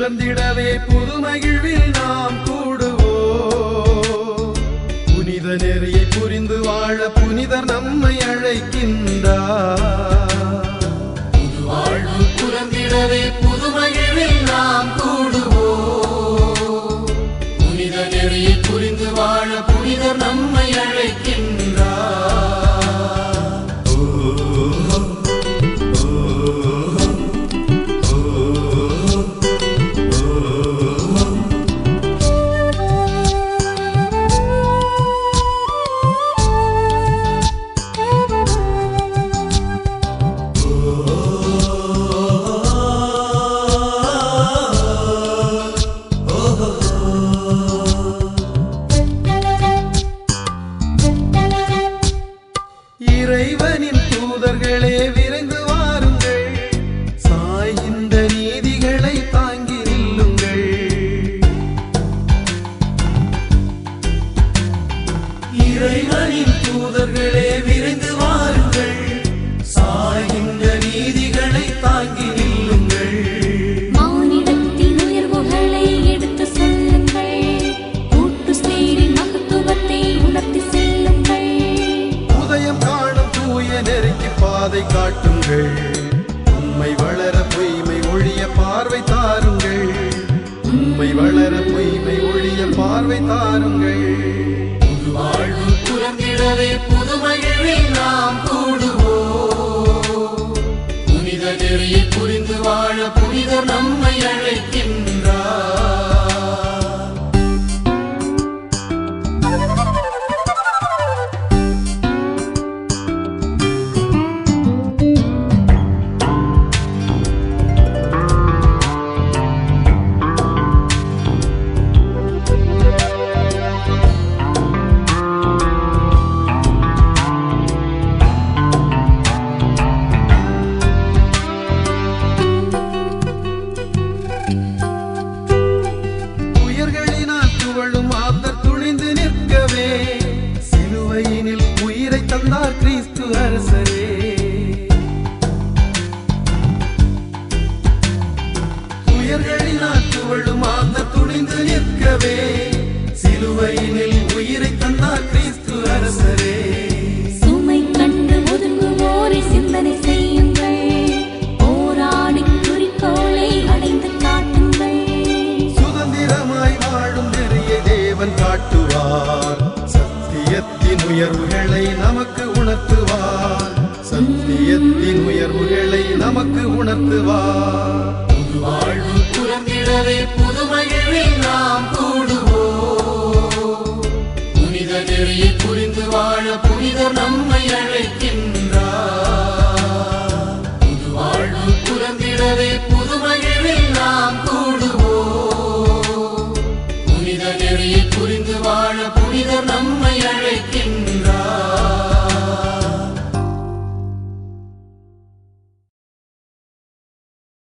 புலந்திடவே புதுமகிழ்வில் நாம் கூடுவோம் புனித நெறியை புரிந்து வாழ புனிதர் நம்மை அழைக்கின்றார் புது வாழ்வு புலந்திடவே புதுமகிழ்வில் நாம் கூடுவோம் புனித நெறியை புரிந்து வாழ புனிதர் நம்மை அழைக்கின்றார் இறைவனின் தூதர்களே விரைந்து வாருங்கள் சாய்கின்ற நீதிகளை தாங்கி நில்லுங்கள் இறைவனின் தூதர்களே விரைந்து வாருங்கள் சாய்கின்ற நீதிகளை தாங்கி நில்லுங்கள் மானிடத்தின் உயர்வுகளை எடுத்து சொல்லுங்கள் கூட்டு சேரின் மகத்துவத்தை உணர்த்தி செல்லுங்கள் உதயம் காணும் தூய நெருக்கி பாதை காட்டுங்கள் உண்மை வளர பொய்மை ஒழிய பார்வை தாருங்கள் உண்மை வளர பொய்மை ஒழிய பார்வை தாருங்கள் புது வாழ்வு புலந்திடவே புதுமகிழ்வில் நாம் கூடுவோம் புனித நெறியை புரிந்து வாழ புனிதர் நம்மை அழைக்கின்றார் உயர்களினால் துவழும் ஆத்தர் துணிந்து நிற்கவே சிலுவையினில் உயிரை தந்தார் கிறிஸ்து அரசரே உயர்களினால் துவழும் ஆத்தர் துணிந்து நிற்கவே சிலுவையினில் உயிரை தந்தார் கிறிஸ்து அரசரே சுமை கண்டு ஒதுங்குவோரை சிந்தனை செய்யுங்கள் போராடி குறிக்கோளை அடைந்து காட்டுங்கள் சுதந்திரமாய் வாழும் நெறியை தேவன் காட்டுவார் சத்தியத்தின் உயர்வுகளை நமக்கு உணர்த்துவார் சத்தியத்தின் உயர்வுகளை நமக்கு உணர்த்துவார் புது வாழ்வு புறந்திடவே புதுமகிழ்வில் நாம் கூடுவோம் புனித நெறியை புரிந்து வாழ புனிதர் நம்மை அழைக்கின்றார் புது வாழ்வு புறந்திடவே புதுமகிழ்வில்